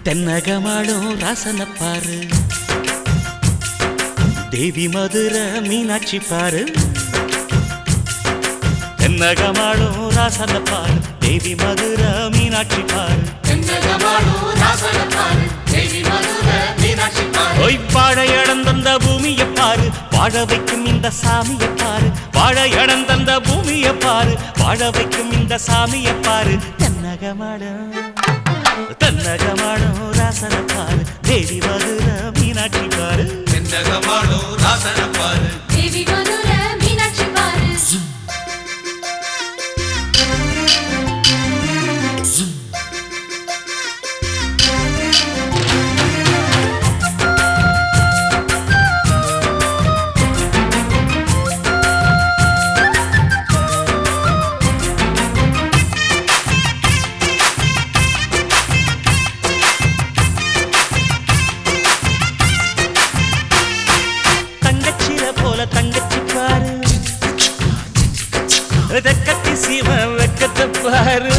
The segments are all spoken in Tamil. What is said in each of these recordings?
தென்னகமாடும் ராசன பாரு தேவி மதுர மீனாட்சி பாரு தென்னகமாடும் ராசன பாரு தேவி மதுர மீனாட்சி பாரு ஒய்பாழ இடந்தந்த பூமியை பாரு வாழ வைக்கும் இந்த சாமியை பாரு வாழ இடந்தந்த பூமியை பாரு வாழ வைக்கும் இந்த சாமியை பாரு தென்னகமாடும் தென்னகமாடும் ராசன பாரு தேவி மதுர மீனாட்சி பாரு தேவி மதுர மீனாட்சி பாரு தங்கச்சில போல தங்கச்சி பாரு வெக்கத்தி சீம வெக்கத்தை பாரு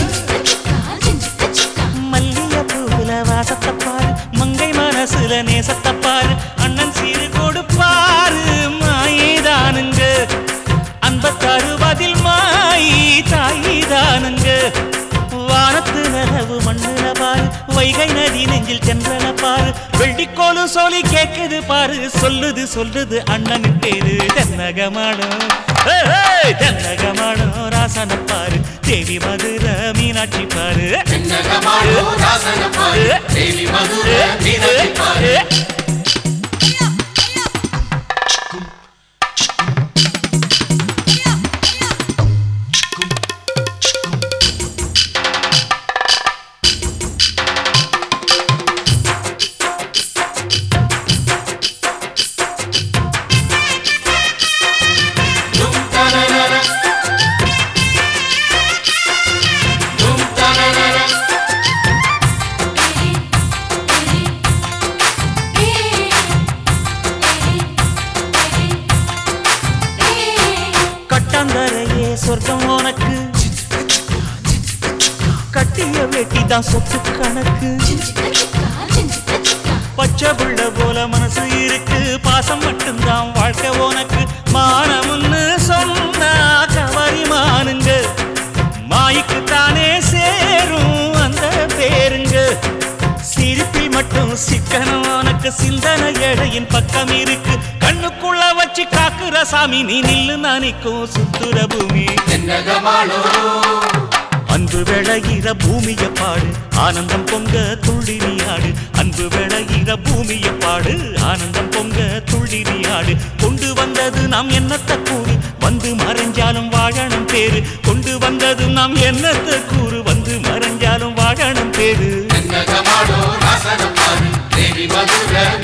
மல்லிய பூவுல வாசத்தை பாரு மங்கை மனசுல நேசத்தை பாரு அண்ணன் சீரு கொடுப்பாரு மாயிதானுங்க அன்பத்தாறு பதில் மாயி தாயிதானுங்க வானத்து நிலவு மண்ணுல பாரு வைகை நதி நெஞ்சில் சென்றன பாரு வெள்ளிக்கோலு சொல்லி கேக்குது பாரு சொல்லுது சொல்லுது அண்ணனின் பேரு தென்னகமாடும் ஏய், ஏய், தென்னகமாடும் ராசன பாரு தேவி மதுர மீனாட்சி பாரு தேவி மதுர மீனாட்சி பாரு தும் தனனன. தும் தனனன. கட்டாந்தரையே சொர்க்கம் உனக்கு கட்டிய வேட்டி தான் சொத்து கணக்கு பச்சை புள்ள போல மனசு இருக்கு பாசம் மட்டும்தான் வாழ்க்கை உனக்கு மானம்னு சொன்னா கவரி மானுங்க மாய்க்கு தானே சேரும் அந்த பேருங்க சிரிப்பில் மட்டும் சிக்கனம் உனக்கு சிந்தனை எடையின் பக்கம் இருக்கு கண்ணுக்குள்ள வச்சு காக்குற சாமி நீ நில்லு நானிக்கும் சுத்துற பூமி தென்னகமாளோ அன்பு விளைகிற பூமிய பாடு ஆனந்தம் பொங்க துள்ளி நீயாடு அன்பு விளைகிற பூமிய பாடு ஆனந்தம் பொங்க துள்ளி நீயாடு கொண்டு வந்தது நாம் என்னத்த கூறு வந்து மறைஞ்சாலும் வாழணும் பேரு கொண்டு வந்தது நாம் என்னத்த கூறு வந்து மறைஞ்சாலும் வாழணும் பேரு தென்னகமாளோ ராசன பாரு தேவி மதுர